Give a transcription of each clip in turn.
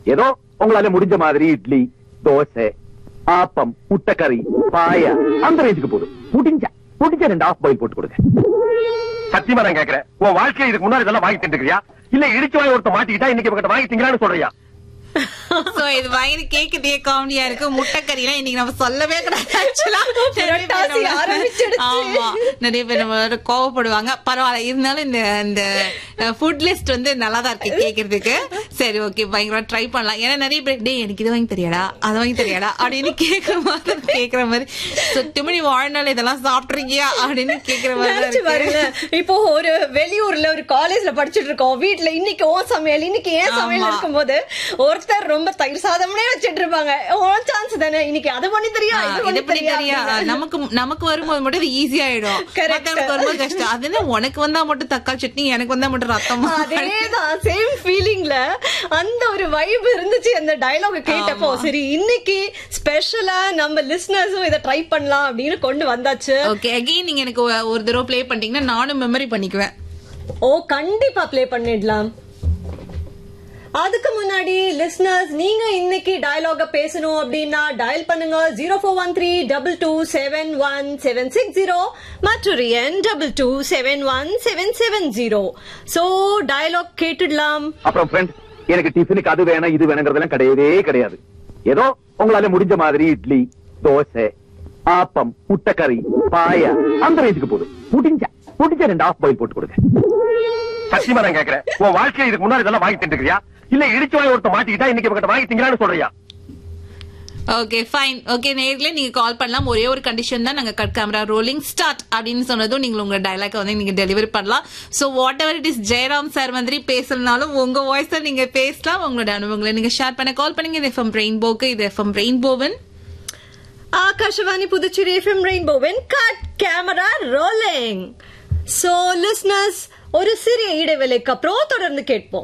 ஏதோ உங்களால முடிஞ்ச மாதிரி இட்லி தோசை ஆப்பம் முட்டைக்கறி பாயா அந்த ரேஞ்சுக்கு போதும் முடிஞ்ச முடிஞ்ச ரெண்டு ஆஃப் பாயில் போட்டு கொடுங்க சத்தியமா நான் கேக்குறேன் உன் வாழ்க்கையில இதுக்கு முன்னாடி இதெல்லாம் வாங்கி தின்னுக்கிறியா இல்ல இடிச்சு வாங்கி ஒருத்த மாட்டிக்கிட்டா இன்னைக்கு இவங்கிட்ட வாங்கி திங்கலான்னு சொல்றியா சோ இது பயங்கர கேக்குதே காமெடியா இருக்கு முட்டைக்கறி எல்லாம் இன்னைக்கு நம்ம சொல்லவே கூடாது ஆக்சுவலா புரட்டாசி ஆரம்பிச்சிடுச்சு. ஆமா நிறைய பேர் நம்மளோட கோவப்படுவாங்க பரவாயில்ல இருந்தாலும் இந்த இந்த ஃபுட் லிஸ்ட் வந்து நல்லா தான் இருக்கு கேக்குறதுக்கு சரி ஓகே பயங்கரமா ட்ரை பண்ணலாம் ஏன்னா நிறைய பேர் டேய் எனக்கு இது வாங்கி தெரியாடா அது வாங்கி தெரியாடா அப்படின்னு கேக்குற மாதிரி கேக்குற மாதிரி சுத்தமணி வாழ்நாள் இதெல்லாம் சாப்பிட்டுருக்கியா அப்படின்னு கேக்குற மாதிரி தான் நினைச்சு இருக்கு. பாருங்க இப்போ ஒரு வெளியூர்ல ஒரு காலேஜ்ல படிச்சிட்டு இருக்கோம் வீட்ல இன்னைக்கு ஓ சமையல் இன்னைக்கு ஏன் சமையல் ஆமா. இருக்கும்போது ஒருத்தர் ரொம்ப தயிர் சாதம்னே வச்சிட்டு இருப்பாங்க ஓ சான்ஸ் தானே இன்னைக்கு அது பண்ணி தெரியா ஆ, இது இதை பண்ணி பத்தி தெரியா தெரியா அப்படின்னு. நமக்கு நமக்கு வரும்போது மட்டும் இது ஈஸி ஆயிடும் Correct. மத்தவங்களுக்கு வரும்போது கஷ்டம் அது என்ன உனக்கு வந்தா மட்டும் தக்காளி சட்னி எனக்கு வந்தா மட்டும் ரத்தம் அதேதான் சேம் ஃபீலிங்ல அந்த ஒரு வைப் இருந்துச்சு அந்த டயலாக் கேட்டப்போ சரி இன்னைக்கு ஸ்பெஷலா நம்ம லிஸ்னர்ஸும் இதை ட்ரை பண்ணலாம் அப்படின்னு கொண்டு வந்தாச்சு ஓகே அகைன் நீங்க எனக்கு ஒ- ஒரு தடவை ப்ளே பண்ணிட்டீங்கன்னா நானும் மெமரி பண்ணிக்குவேன் ஓ கண்டிப்பா ப்ளே பண்ணிடலாம் அதுக்கு முன்னாடி லிஸ்னர்ஸ் நீங்க இன்னைக்கு டயலாக பேசணும் அப்படின்னா டயல் பண்ணுங்க zero four one three double two seven one seven six zero மற்றொரு எண் double two seven one seven seven zero so dialogue கேட்டுடலாம் அப்புறம் ஃப்ரெண்ட் எனக்கு டிஃபனுக்கு அது வேணும் இது வேணுங்கிறதெல்லாம் கிடையவே கிடையாது ஏதோ உங்களால முடிஞ்ச மாதிரி இட்லி தோசை ஆப்பம் முட்டைக்கறி பாயா அந்த ரேஞ்சுக்கு போதும் முடிஞ்ச முடிஞ்ச ரெண்டு ஆஃப் பாயில் போட்டு கொடுங்க சத்தியமா நான் கேக்குறேன் உன் வாழ்க்கையில இதுக்கு முன்னாடி இதெல்லாம் வாங்கி தின்னுக்கிறியா இல்ல இடிச்சு வாங்கி ஒருத்த மாட்டிக்கிட்டா இன்னைக்கு இவங்கிட்ட வாங்கி திங்கலான்னு சொல்றியா ஓகே ஃபைன் ஓகே நேர்ல நீங்க கால் பண்ணலாம் ஒரே ஒரு கண்டிஷன் தான் நாங்க கட் கேமரா ரோலிங் ஸ்டார்ட் அப்படின்னு சொன்னதும் நீங்க உங்க டயலாக் வந்து நீங்க டெலிவரி பண்ணலாம் so whatever it is Jayaram sir மாதிரி பேசலனாலும் உங்க வாய்ஸ் நீங்க பேசலாம் உங்களோட அனுபவங்களை நீங்க ஷேர் பண்ண கால் பண்ணுங்க இது எஃப்எம் ரெயின்போக்கு இது எஃப்எம் ரெயின்போவன் ஆகாஷவாணி புதுச்சேரி எஃப்எம் ரெயின்போவின் cut camera rolling so listeners ஒரு சிறிய இடைவேளைக்கு அப்புறம் தொடர்ந்து கேட்போம்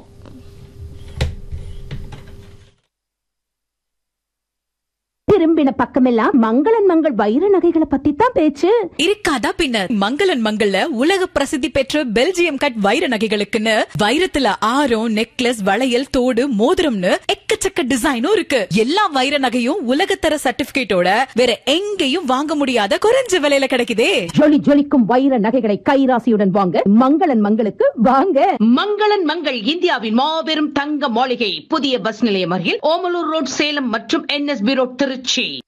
திரும்பின பக்கமெல்லாம் மங்களன் மங்கள் வைர நகைகளை பத்தி தான் பேச்சு இருக்காதா பின்ன மங்களன் மங்கள்ல உலக பிரசித்தி பெற்ற பெல்ஜியம் கட் வைர நகைகளுக்குன்னு வைரத்துல ஆரம் நெக்லஸ் வளையல் தோடு மோதிரம்னு எக்கச்சக்க டிசைனும் இருக்கு எல்லா வைர நகையும் உலகத்தர சர்டிபிகேட்டோட வேற எங்கேயும் வாங்க முடியாத குறைஞ்ச விலையில கிடைக்குதே ஜொலி ஜொலிக்கும் வைர நகைகளை கைராசியுடன் வாங்க மங்களன் மங்களுக்கு வாங்க மங்களன் மங்கள் இந்தியாவின் மாபெரும் தங்க மாளிகை புதிய பஸ் நிலையம் அருகில் ஓமலூர் ரோட் சேலம் மற்றும் என்எஸ்பி ரோட் திருச்சி